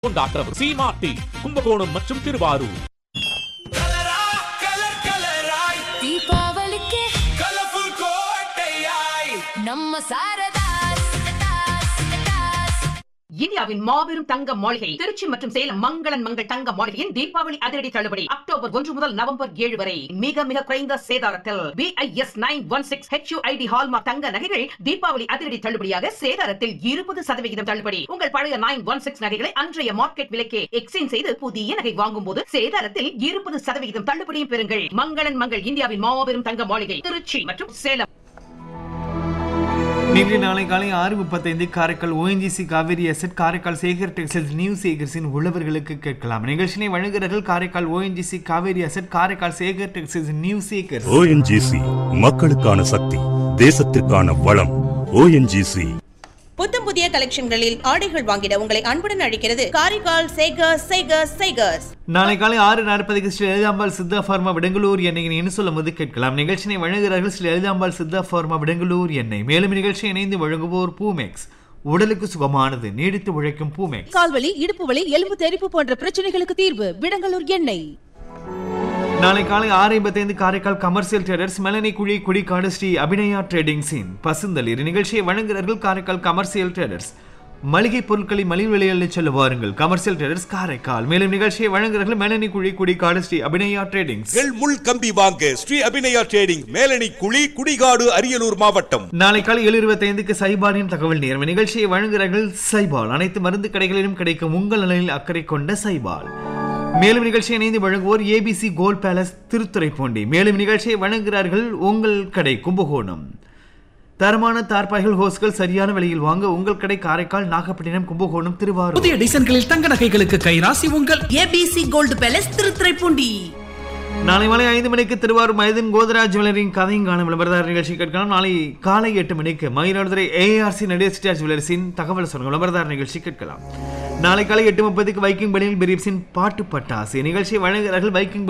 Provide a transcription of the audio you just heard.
கொண்டாட்டம் சீமாட்டி கும்பகோணம் மற்றும் திருவாரூர் கலரா கலர் கலராய் தீபாவளிக்கு கலர்ஃபுல் கோட்டையாய் நம்ம சாரதாஸ் இந்தியாவின் மாபெரும் தங்க மாளிகை திருச்சி மற்றும் சேலம் மங்களன் மங்கள் தங்க மாளிகையின் தீபாவளி அதிரடி தள்ளுபடி அக்டோபர் ஒன்று முதல் நவம்பர் ஏழு வரை மிக மிக குறைந்த சேதாரத்தில் BIS nine one six HUID hallmark தங்க நகைகள் தீபாவளி அதிரடி தள்ளுபடியாக சேதாரத்தில் இருபது சதவிகிதம் தள்ளுபடி உங்கள் பழைய நைன் ஒன் சிக்ஸ் நகைகளை அன்றைய மார்க்கெட் விலைக்கே எக்ஸ்சேஞ்ச் செய்து புதிய நகை வாங்கும் போது சேதாரத்தில் இருபது சதவிகிதம் தள்ளுபடியும் பெறுங்கள் மங்களன் மங்கள் இந்தியாவின் மாபெரும் தங்க மாளிகை திருச்சி மற்றும் சேலம் நேற்று நாளை காலை ஆறு முப்பத்தைந்து Karaikal ONGC Kaveri asset Karaikal Sekar textiles new சேகர்ஸின் உழவர்களுக்கு கேட்கலாம் நிகழ்ச்சியை வழங்குகிறார்கள் Karaikal ONGC Kaveri asset Karaikal Sekar textiles new Sekar's ONGC மக்களுக்கான சக்தி தேசத்திற்கான வளம் ஓஎன்ஜிசி புத்தம் புதிய கலெக்ஷன்களில் ஆடைகள் வாங்கிட உங்களை அன்புடன் அழைக்கிறது காரைக்கால் சேகர்ஸ் சேகர்ஸ் சேகர்ஸ் நாளை காலை ஆறு நாற்பதுக்கு ஸ்ரீ லலிதாம்பாள் சித்தா ஃபார்மா விடங்களூர் எண்ணெய் என்ன சொல்லும் போது கேட்கலாம் நிகழ்ச்சியை வழங்குகிறார்கள் ஸ்ரீ லலிதாம்பாள் சித்தா ஃபார்மா விடங்களூர் எண்ணெய் மேலும் நிகழ்ச்சியை இணைந்து வழங்குவோர் பூமெக்ஸ் உடலுக்கு சுகமானது நீடித்து உழைக்கும் பூமெக்ஸ் கால்வலி இடுப்பு வலி எலும்பு தெறிப்பு போன்ற பிரச்சனைகளுக்கு தீர்வு விடங்கலூர் எண்ணெய் நாளை காலை ஆறு ஐம்பத்தைந்து Karaikal commercial traders Melanikuzhi Kudikadu Sri Abhinaya trading சீன் பசுந்தளிர் நிகழ்ச்சியை வழங்குகிறார்கள் காரைக்கால் கமர்ஷியல் ட்ரேடர்ஸ் மளிகை பொருட்களை மலிவு விலையில் செல்ல வாருங்கள் கமர்ஷியல் ட்ரேடர்ஸ் காரைக்கால் மேலும் நிகழ்ச்சியை வழங்குகிறார்கள் மெலனி குழி குடிக்காடு ஸ்ரீ அபிநயா ட்ரேடிங்ஸ் எள் முள் கம்பி வாங்க ஸ்ரீ அபிநயா ட்ரேடிங் மேலணி குழி குடிகாடு அரியலூர் மாவட்டம் நாளை காலை ஏழு இருபத்தைந்துக்கு சைபாலின் தகவல் நேர்வு நிகழ்ச்சியை வழங்குகிறார்கள் சைபால் அனைத்து மருந்து கடைகளிலும் கிடைக்கும் உங்கள் நலனில் அக்கறை கொண்ட சைபால் மேலும் நிகழ்ச்சியை இணைந்து வழங்குவோர் ஏபிசி கோல்ட் பேலஸ் திருத்துறைப்பூண்டி மேலும் நிகழ்ச்சியை வழங்குகிறார்கள் உங்கள் கடை கும்பகோணம் தரமான தார்பாய்கள் ஹோஸ்கள் சரியான விலையில் வாங்க உங்கள் கடை காரைக்கால் நாகப்பட்டினம் கும்பகோணம் திருவாரூர் புதிய டிசைன்களில் தங்க நகைகளுக்கு கைராசி உங்கள் ஏபிசி கோல்டு பேலஸ் திருத்துறைப்பூண்டி நாளை மாலை ஐந்து மணிக்கு திருவாரூர் மைதன் கோதராஜ் ஜுவல்லரின் கதையும் காணும் விளம்பரதார நிகழ்ச்சி கேட்கலாம் நாளை காலை எட்டு மணிக்கு மயிலாடுதுறை ஏஆர்சி நடேசிட்டார் ஜுவல்லர்ஸின் தகவல் சொல்லுங்கள் விளம்பரதார நிகழ்ச்சி கேட்கலாம் நாளை காலை எட்டு முப்பதுக்கு வைக்கிங் பணியில் பிரீப்ஸின் பாட்டு பட்டாசு நிகழ்ச்சியை வழங்குகிறார்கள் வைக்கிங்